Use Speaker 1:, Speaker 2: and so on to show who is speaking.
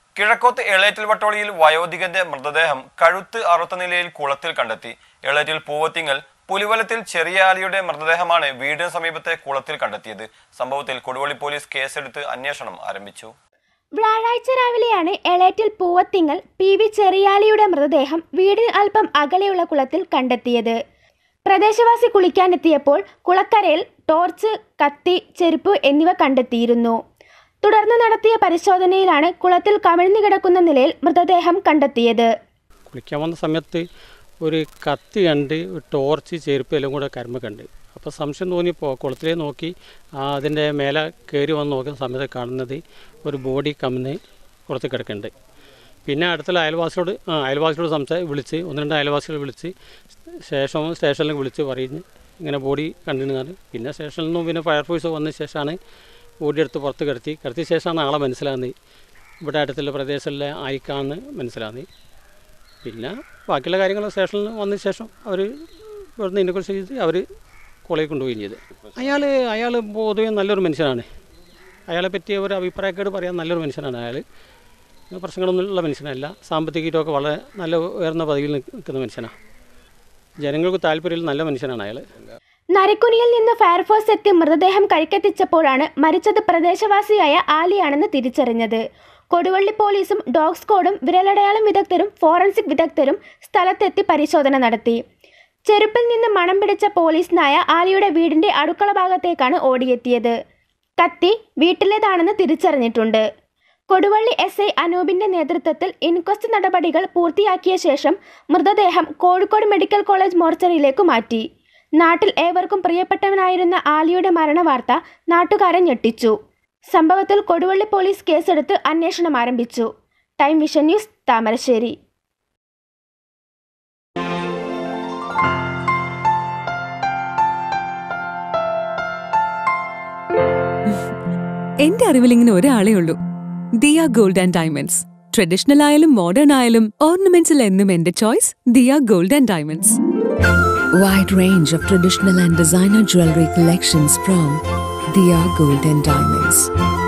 Speaker 1: കിഴക്കോത്ത് എളേറ്റിൽ വട്ടോളിയിൽ വയോധികന്റെ മൃതദേഹം കഴുത്ത് അറുത്ത നിലയിൽ കുളത്തിൽ കണ്ടെത്തി എളേറ്റിൽ പൂവത്തിങ്ങൽ പുലിവലത്തിൽ ചെറിയ ആലിയുടെ മൃതദേഹമാണ് വീടിന് സമീപത്തെ കുളത്തിൽ കണ്ടെത്തിയത് സംഭവത്തിൽ കൊടുവള്ളി പോലീസ് കേസെടുത്ത് അന്വേഷണം ആരംഭിച്ചു
Speaker 2: വ്യാഴാഴ്ച രാവിലെയാണ് എളേറ്റിൽ പൂവത്തിങ്ങൽ പി വി ചെറിയാലിയുടെ മൃതദേഹം വീടിന് അല്പം അകലെയുള്ള കുളത്തിൽ കണ്ടെത്തിയത് പ്രദേശവാസി കുളിക്കാനെത്തിയപ്പോൾ കുളക്കരയിൽ ടോർച്ച് കത്തി ചെരുപ്പ് എന്നിവ കണ്ടെത്തിയിരുന്നു തുടർന്ന് നടത്തിയ പരിശോധനയിലാണ് കുളത്തിൽ കമിഴ്ന്നു കിടക്കുന്ന നിലയിൽ മൃതദേഹം കണ്ടെത്തിയത്
Speaker 3: കുളിക്കാൻ വന്ന സമയത്ത് ഒരു കത്തി കണ്ട് ഒരു ടോർച്ച് ചെരുപ്പ് എല്ലാം കൂടെ കരുമ്പ കണ്ട് അപ്പോൾ സംശയം തോന്നിയപ്പോൾ കുളത്തിലേ നോക്കി ആ അതിൻ്റെ മേലെ കയറി വന്ന് നോക്കുന്ന സമയത്ത് കാണുന്നത് ഒരു ബോഡി കമിന്ന് കുളത്തിൽ കിടക്കുന്നുണ്ട് പിന്നെ അടുത്തുള്ള അയൽവാസിയോട് ആ അയൽവാസിയോട് സംസാരിച്ച് വിളിച്ച് ഒന്ന് രണ്ട് അയൽവാസികൾ വിളിച്ച് ശേഷം സ്റ്റേഷനിൽ വിളിച്ച് പറഞ്ഞ് ഇങ്ങനെ ബോഡി കണ്ടിരുന്നാണ് പിന്നെ സ്റ്റേഷനിൽ നിന്നും പിന്നെ ഫയർഫോഴ്സ് വന്ന ശേഷമാണ് ബോഡി എടുത്ത് പുറത്ത് കിടത്തി കിടത്തിയ ശേഷമാണ് ആളെ മനസ്സിലാകുന്നത് ഇവിടെ അടുത്തുള്ള പ്രദേശങ്ങളിലെ ആയിക്കാന്ന് മനസ്സിലാകുന്നത് പിന്നെ ബാക്കിയുള്ള കാര്യങ്ങൾ സ്റ്റേഷനിൽ വന്ന ശേഷം അവർ ഇവിടുന്ന് ഇൻക്വസ്റ്റ് ചെയ്ത് അവർ കോളേജിൽ കൊണ്ടുപോവുകയും ചെയ്ത് അയാൾ അയാൾ പൊതുവെ നല്ലൊരു മനുഷ്യനാണ് അയാളെ പറ്റി ഒരു അഭിപ്രായക്കേട് പറയാൻ നല്ലൊരു മനുഷ്യനാണ് അയാൾ പ്രശ്നങ്ങളൊന്നുമുള്ള മനുഷ്യനല്ല സാമ്പത്തികമായിട്ടൊക്കെ വളരെ നല്ല ഉയർന്ന പദവിയിൽ നിൽക്കുന്ന മനുഷ്യനാണ് ജനങ്ങൾക്ക് താല്പര്യമുള്ള നല്ല മനുഷ്യനാണ് അയാൾ
Speaker 2: നരിക്കുനിയിൽ നിന്ന് ഫയർഫോഴ്സ് എത്തി മൃതദേഹം കൈക്കെത്തിച്ചപ്പോഴാണ് മരിച്ചത് പ്രദേശവാസിയായ ആലിയാണെന്ന് തിരിച്ചറിഞ്ഞത് കൊടുവള്ളി പോലീസും ഡോഗ് സ്ക്വാഡും വിരലടയാളം വിദഗ്ധരും ഫോറൻസിക് വിദഗ്ധരും സ്ഥലത്തെത്തി പരിശോധന നടത്തി ചെരുപ്പിൽ നിന്ന് മണം പിടിച്ച പോലീസ് നായ ആലിയുടെ വീടിന്റെ അടുക്കള ഭാഗത്തേക്കാണ് ഓടിയെത്തിയത് കത്തി വീട്ടിലേതാണെന്ന് തിരിച്ചറിഞ്ഞിട്ടുണ്ട് കൊടുവള്ളി എസ് ഐ അനൂപിന്റെ നേതൃത്വത്തിൽ ഇൻക്വസ്റ്റ് നടപടികൾ പൂർത്തിയാക്കിയ ശേഷം മൃതദേഹം കോഴിക്കോട് മെഡിക്കൽ കോളേജ് മോർച്ചറിയിലേക്ക് മാറ്റി നാട്ടിൽ ഏവർക്കും പ്രിയപ്പെട്ടവനായിരുന്ന ആലിയുടെ മരണവാർത്ത നാട്ടുകാരെ ഞെട്ടിച്ചു സംഭവത്തിൽ കൊടുവള്ളി പോലീസ് കേസെടുത്ത് അന്വേഷണം ആരംഭിച്ചു ടൈം വിഷൻ ന്യൂസ് താമരശ്ശേരി
Speaker 4: എന്റെ അറിവിൽ ഇങ്ങനെ ഒരാളേ ഉള്ളൂ Diya gold and diamonds traditional ആയാലും മോഡേൺ ആയാലും ഓർണമെന്റ്സിൽ എന്നും എന്റെ choice Diya gold and diamonds
Speaker 5: Wide range of traditional and designer jewelry collections from Dia Gold and Diamonds.